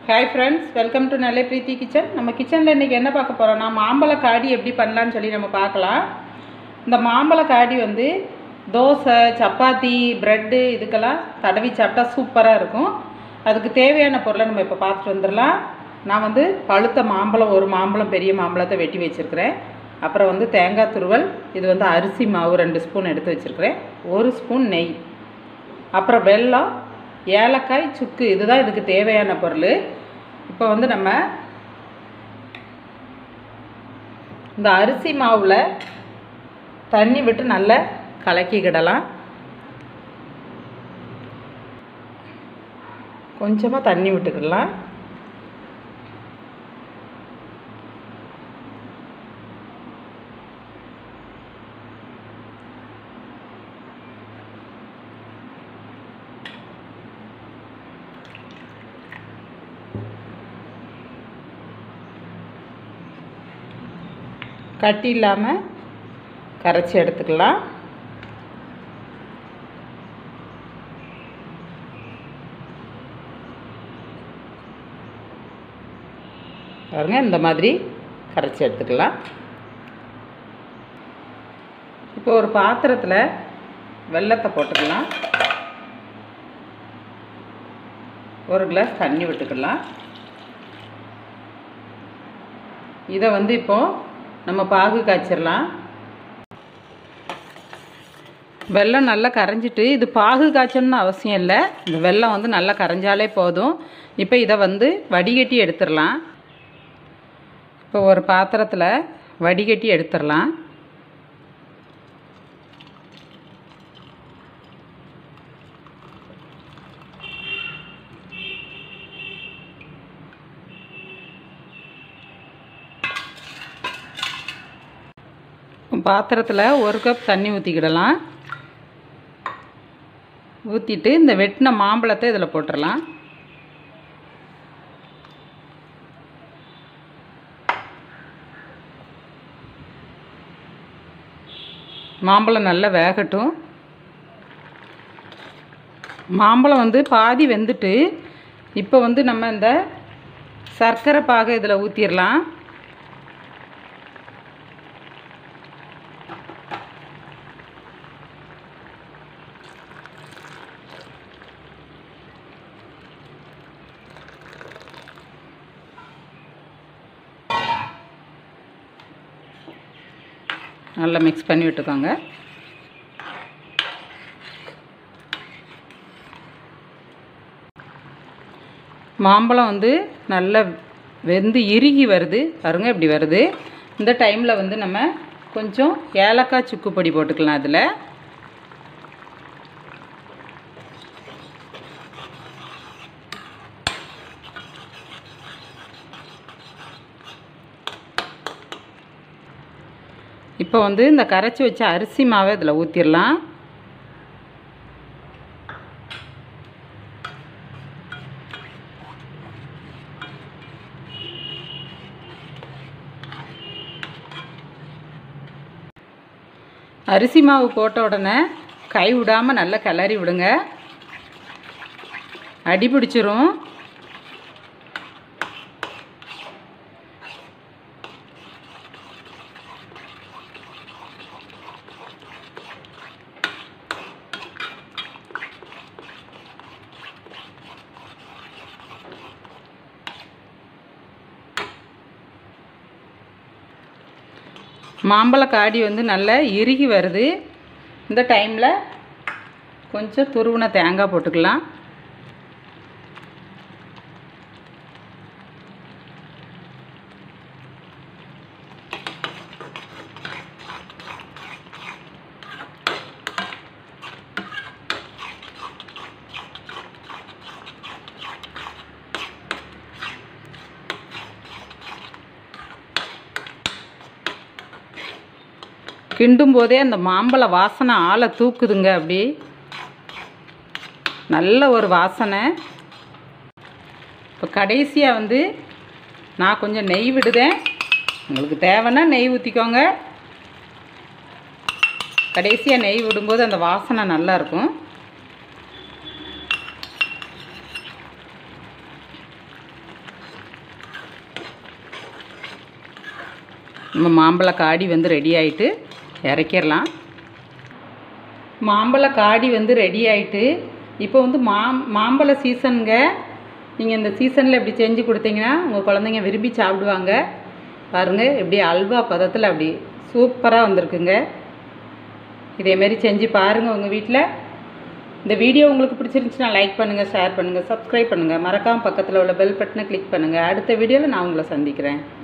hi friends welcome to நல்ல பிரீத்தி kitchen நம்ம கிச்சனில் இன்றைக்கி என்ன பார்க்க போகிறோம்னா மாம்பழ காடி எப்படி பண்ணலான்னு சொல்லி நம்ம பார்க்கலாம் இந்த மாம்பழ காடி வந்து தோசை சப்பாத்தி ப்ரெட்டு இதுக்கெல்லாம் தடவி சாப்பிட்டா சூப்பராக இருக்கும் அதுக்கு தேவையான பொருளை நம்ம இப்போ பார்த்துட்டு வந்துடலாம் நான் வந்து பழுத்த மாம்பழம் ஒரு மாம்பழம் பெரிய மாம்பழத்தை வெட்டி வச்சுருக்கிறேன் அப்புறம் வந்து தேங்காய் துருவல் இது வந்து அரிசி மாவு ரெண்டு ஸ்பூன் எடுத்து வச்சுருக்கிறேன் ஒரு ஸ்பூன் நெய் அப்புறம் வெல்லம் ஏலக்காய் சுக்கு இதுதான் இதுக்கு தேவையான பொருள் இப்போ வந்து நம்ம இந்த அரிசி மாவில் தண்ணி விட்டு நல்லா கலக்கிக்கிடலாம் கொஞ்சமாக தண்ணி விட்டுக்கிடலாம் கட்டி இல்லாமல் கரைச்சி எடுத்துக்கலாம் பாருங்க இந்த மாதிரி கரைச்சி எடுத்துக்கலாம் இப்போ ஒரு பாத்திரத்தில் வெள்ளத்தை போட்டுக்கலாம் ஒரு கிளாஸ் தண்ணி விட்டுக்கலாம் இதை வந்து இப்போது நம்ம பாகு காய்ச்சிடலாம் வெல்லம் நல்லா கரைஞ்சிட்டு இது பாகு காய்ச்சணும்னு அவசியம் இல்லை இந்த வெல்லம் வந்து நல்லா கரைஞ்சாலே போதும் இப்போ இதை வந்து வடிகட்டி எடுத்துடலாம் இப்போ ஒரு பாத்திரத்தில் வடிகட்டி எடுத்துடலாம் பாத்திரத்தில் ஒரு கப் தண்ணி ஊற்றிக்கிடலாம் ஊற்றிட்டு இந்த வெட்டின மாம்பழத்தை இதில் போட்டுடலாம் மாம்பழம் நல்லா வேகட்டும் மாம்பழம் வந்து பாதி வெந்துட்டு இப்போ வந்து நம்ம இந்த சர்க்கரை பாகை இதில் ஊற்றிடலாம் நல்லா மிக்ஸ் பண்ணி விட்டுக்கோங்க மாம்பழம் வந்து நல்லா வெந்து இறுகி வருது பாருங்க இப்படி வருது இந்த டைமில் வந்து நம்ம கொஞ்சம் ஏலக்காய் சுக்கு பொடி போட்டுக்கலாம் அதில் இப்போ வந்து இந்த கரைச்சி வச்ச அரிசி மாவை இதில் ஊற்றிடலாம் அரிசி மாவு போட்ட உடனே கை விடாமல் நல்லா கிளறி விடுங்க அடி பிடிச்சிரும் மாம்பழ காடி வந்து நல்லா இறுகி வருது இந்த டைமில் கொஞ்சம் துருவின தேங்காய் போட்டுக்கலாம் கிண்டும் போதே அந்த மாம்பழ வாசனை ஆளை தூக்குதுங்க அப்படி நல்ல ஒரு வாசனை இப்போ கடைசியாக வந்து நான் கொஞ்சம் நெய் விடுதேன் உங்களுக்கு தேவைன்னா நெய் ஊற்றிக்கோங்க கடைசியாக நெய் விடும்போது அந்த வாசனை நல்லா இருக்கும் நம்ம மாம்பழ காடி வந்து ரெடி ஆகிட்டு இறக்கிடலாம் மாம்பழ காடி வந்து ரெடி ஆகிட்டு இப்போ வந்து மாம் மாம்பழ சீசனுங்க நீங்கள் இந்த சீசனில் இப்படி செஞ்சு கொடுத்தீங்கன்னா உங்கள் குழந்தைங்க விரும்பி சாப்பிடுவாங்க பாருங்கள் இப்படி அல்வா பதத்தில் அப்படி சூப்பராக வந்திருக்குங்க இதேமாரி செஞ்சு பாருங்கள் உங்கள் வீட்டில் இந்த வீடியோ உங்களுக்கு பிடிச்சிருந்துச்சுன்னா லைக் பண்ணுங்கள் ஷேர் பண்ணுங்கள் சப்ஸ்கிரைப் பண்ணுங்கள் மறக்காமல் பக்கத்தில் உள்ள பெல் பட்டனை கிளிக் பண்ணுங்கள் அடுத்த வீடியோவில் நான் உங்களை சந்திக்கிறேன்